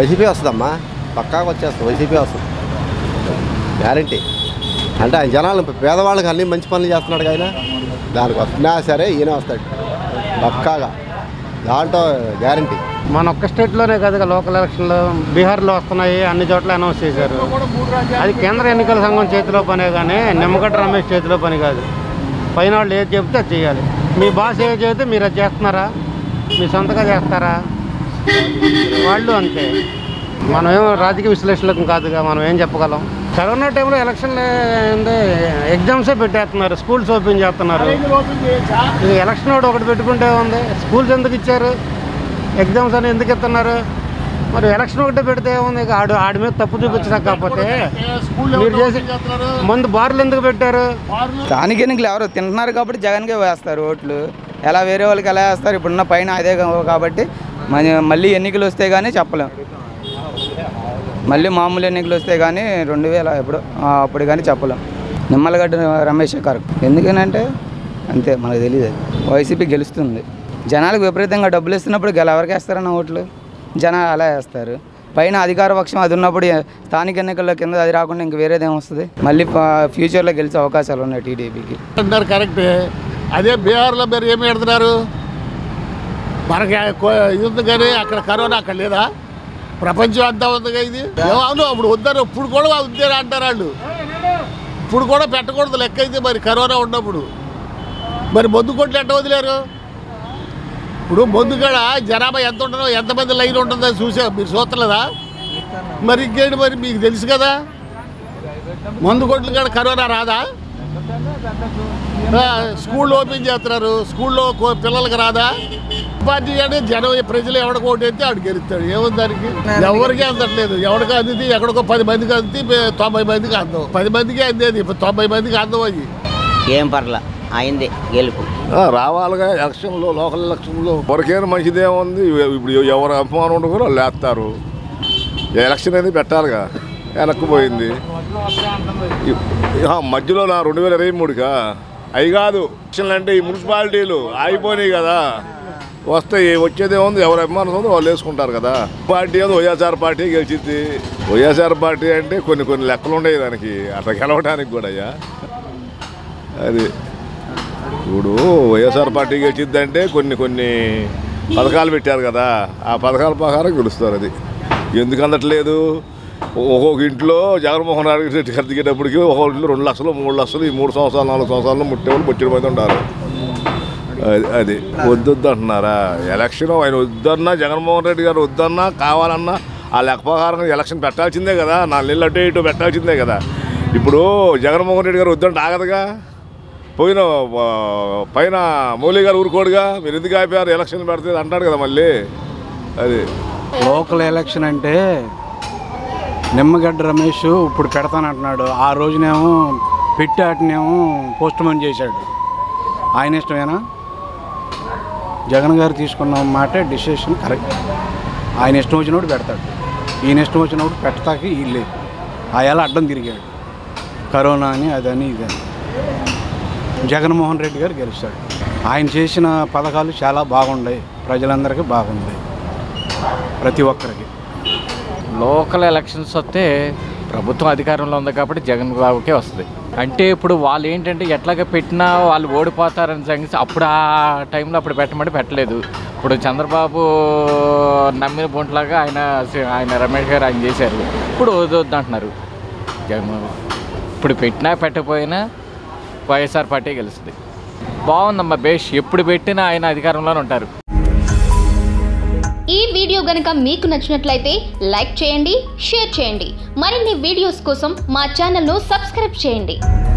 YCP వస్తుందమ్మా పక్కాగా వచ్చేస్తుంది వైసీపీ వస్తుంది గ్యారంటీ అంటే ఆయన జనాలు పేదవాళ్ళకి అన్ని మంచి పనులు చేస్తున్నాడు ఆయన దానికి వస్తున్నా సరే ఈయన వస్తాడు పక్కాగా దాంట్లో గ్యారంటీ మన ఒక్క స్టేట్లోనే కాదు లోకల్ ఎలక్షన్లు బీహార్లో వస్తున్నాయి అన్ని చోట్ల అనౌన్స్ చేశారు అది కేంద్ర ఎన్నికల సంఘం చేతిలో పనే కానీ నిమ్మగడ్డ రమేష్ చేతిలో పని కాదు పైన వాళ్ళు ఏది చెబితే అది చేయాలి మీ బాస్ ఏది చెబితే మీరు అది చేస్తున్నారా మీ సొంతగా చేస్తారా వాళ్ళు అంతే మనం ఏం రాజకీయ విశ్లేషకులం కాదుగా మనం ఏం చెప్పగలం కరోనా టైంలో ఎలక్షన్లు ఏంది ఎగ్జామ్సే పెట్టేస్తున్నారు స్కూల్స్ ఓపెన్ చేస్తున్నారు ఈ ఎలక్షన్ ఒకటి ఒకటి పెట్టుకుంటే ఉంది స్కూల్స్ ఎందుకు ఇచ్చారు ఎగ్జామ్స్ అని ఎందుకు ఇస్తున్నారు మరి ఎలక్షన్ ఒకటే పెడితే ఉంది ఇక ఆడు ఆడి మీద తప్పు చూపించడం కాకపోతే మీరు చేసి ముందు బార్లు ఎందుకు పెట్టారు స్థానిక ఎన్నికలు ఎవరు తింటున్నారు కాబట్టి జగన్కే వేస్తారు ఓట్లు ఎలా వేరే వాళ్ళకి ఎలా వేస్తారు ఇప్పుడున్న పైన అదే కా- కాబట్టి మన- మళ్ళీ ఎన్నికలు వస్తే కానీ చెప్పలేం మళ్ళీ మామూలు ఎన్నికలు వస్తే కానీ రెండు వేల ఎప్పుడు ఆ, అప్పుడు కానీ చెప్పలేం నిమ్మలగడ్డ రమేష్ గారు ఎందుకనంటే అంతే మనకు తెలియదు అది వైసీపీ గెలుస్తుంది జనాలకు విపరీతంగా డబ్బులు ఇస్తున్నప్పుడు గెల ఎవరికి వేస్తారన్న ఓట్లు జనాలు అలా వేస్తారు పైన అధికార పక్షం అది ఉన్నప్పుడు స్థానిక ఎన్నికల్లో కింద అది రాకుండా ఇంక వేరేదేం వస్తుంది మళ్ళీ ఫ- ఫ్యూచర్లో గెలిచే అవకాశాలు ఉన్నాయి టీడీపీకి అంటున్నారు కరెక్టే అదే బీహార్లో మీరు ఏమి పెడుతున్నారు మనకి ఆ కో- ఇది ఉంది కానీ అక్కడ కరోనా అక్కడ లేదా ప్రపంచం అంతా ఉందిగా ఇది ఏమో అవును అప్పుడు వద్దరు ఇప్పుడు కూడా ఉందేరా అంటారు వాళ్ళు ఇప్పుడు కూడా పెట్టకూడదు లెక్క అయితే మరి కరోనా ఉన్నప్పుడు మరి మందు కొట్లు ఎట్ట వదిలేరు ఇప్పుడు మందు కూడా జనాభా ఎంత ఉంటుందో ఎంతమంది లైన్ ఉంటుందో చూసా మీరు చూస్తలేదా మరి ఇంకేంటి మరి మీకు తెలుసు కదా మందు కొట్లు కూడా కరోనా రాదా ఆ, స్కూల్ ఓపెన్ చేస్తున్నారు స్కూల్లో కో- పిల్లలకి రాదా పార్టీ అంటే జనం ప్రజలు ఎవడికి ఓటు అయితే ఆడు గెలుస్తాడు ఏముంది దానికి ఎవరికి అందట్లేదు ఎవడికి అందింది ఎక్కడికో పది మందికి అంది తొంభై మందికి అందం పది మందికి అందేది ఇప్పుడు తొంభై మందికి అందం అయ్యి ఏం పర్ల అయింది గెలుపు ఆ, రావాలిగా ఎలక్షన్లో లోకల్ ఎలక్షన్లో ఎవరికైనా మంచిదేముంది ఇప్పుడు ఎవరు అభిమానం ఉండదు కూడా వాళ్ళు వేస్తారు ఎలక్షన్ అనేది పెట్టాలిగా వెనక్కిపోయింది ఇ- ఆ, మధ్యలో నా రెండు వేల ఇరవై మూడుకా అవి కాదు ఎలక్షన్లు అంటే ఈ మున్సిపాలిటీలు ఆగిపోయినాయి కదా వస్తాయి వచ్చేదే ఉంది ఎవరు అభిమానం ఉందో వాళ్ళు వేసుకుంటారు కదా పార్టీ ఏదో వైఎస్ఆర్ పార్టీ గెలిచింది వైఎస్ఆర్ పార్టీ అంటే కొన్ని కొన్ని లెక్కలు ఉండేవి దానికి అట్లా గెలవడానికి కూడా అయ్యా అది ఇప్పుడు వైఎస్ఆర్ పార్టీ గెలిచిద్దంటే కొన్ని కొన్ని పథకాలు పెట్టారు కదా ఆ పథకాల ప్రకారం గెలుస్తారు అది ఎందుకు అందట్లేదు ఒక్కొక్క ఇంట్లో జగన్మోహన్ రెడ్డి గారు దిగేటప్పటికి ఒక్కొక్క ఇంట్లో రెండు లక్షలు మూడు లక్షలు ఈ మూడు సంవత్సరాలు నాలుగు సంవత్సరాలు ముట్టేవాళ్ళు ముచ్చడి మంది ఉంటారు అది అది వద్దొద్దు అంటున్నారా ఎలక్షన్ ఆయన వద్దన్నా జగన్మోహన్ రెడ్డి గారు వద్దన్నా కావాలన్నా ఆ లెక్క ప్రకారం ఎలక్షన్ పెట్టాల్సిందే కదా నాలుగు నెలలు అటు ఇటు పెట్టాల్సిందే కదా ఇప్పుడు జగన్మోహన్ రెడ్డి గారు వద్దంటే ఆగదుగా పోయిన ఆ, పైన మౌలి గారు ఊరుకోడుగా మీరు ఎందుకు ఆపారు ఎలక్షన్ పెడితే అంటాడు కదా మళ్ళీ అది లోకల్ ఎలక్షన్ అంటే నిమ్మగడ్డ రమేష్ ఇప్పుడు పెడతానంటున్నాడు ఆ రోజునేమో పెట్టి ఆటనేమో పోస్ట్ పోన్ చేశాడు ఆయన ఇష్టమేనా జగన్ గారు తీసుకున్న మాట డిసిషన్ కరెక్ట్ ఆయన ఇష్టం వచ్చినప్పుడు పెడతాడు ఈయన ఇష్టం వచ్చినప్పుడు పెట్టడానికి వీళ్ళే ఆయాల అడ్డం తిరిగాడు కరోనా అని అదని ఇదని జగన్మోహన్ రెడ్డి గారు గెలుస్తాడు ఆయన చేసిన పథకాలు చాలా బాగున్నాయి ప్రజలందరికీ బాగుంది ప్రతి ఒక్కరికి లోకల్ ఎలక్షన్స్ వస్తే ప్రభుత్వం అధికారంలో ఉంది కాబట్టి జగన్ బాబుకే వస్తుంది అంటే ఇప్పుడు వాళ్ళు ఏంటంటే ఎట్లాగ పెట్టినా వాళ్ళు ఓడిపోతారని సంగతి అప్పుడు ఆ టైంలో అప్పుడు పెట్టమంటే పెట్టలేదు ఇప్పుడు చంద్రబాబు నమ్మిన బొంట్లాగా ఆయన ఆయన రమేష్ గారు ఆయన చేశారు ఇప్పుడు వద్దు అంటున్నారు జగన్ ఇప్పుడు పెట్టినా పెట్టకపోయినా వైఎస్ఆర్ పార్టీ గెలుస్తుంది బాగుందమ్మా బేష్ ఎప్పుడు పెట్టినా ఆయన అధికారంలోనే ఉంటారు ఈ వీడియో గనుక మీకు నచ్చినట్లయితే లైక్ చేయండి షేర్ చేయండి మరిన్ని వీడియోస్ కోసం మా ఛానల్ను సబ్స్క్రైబ్ చేయండి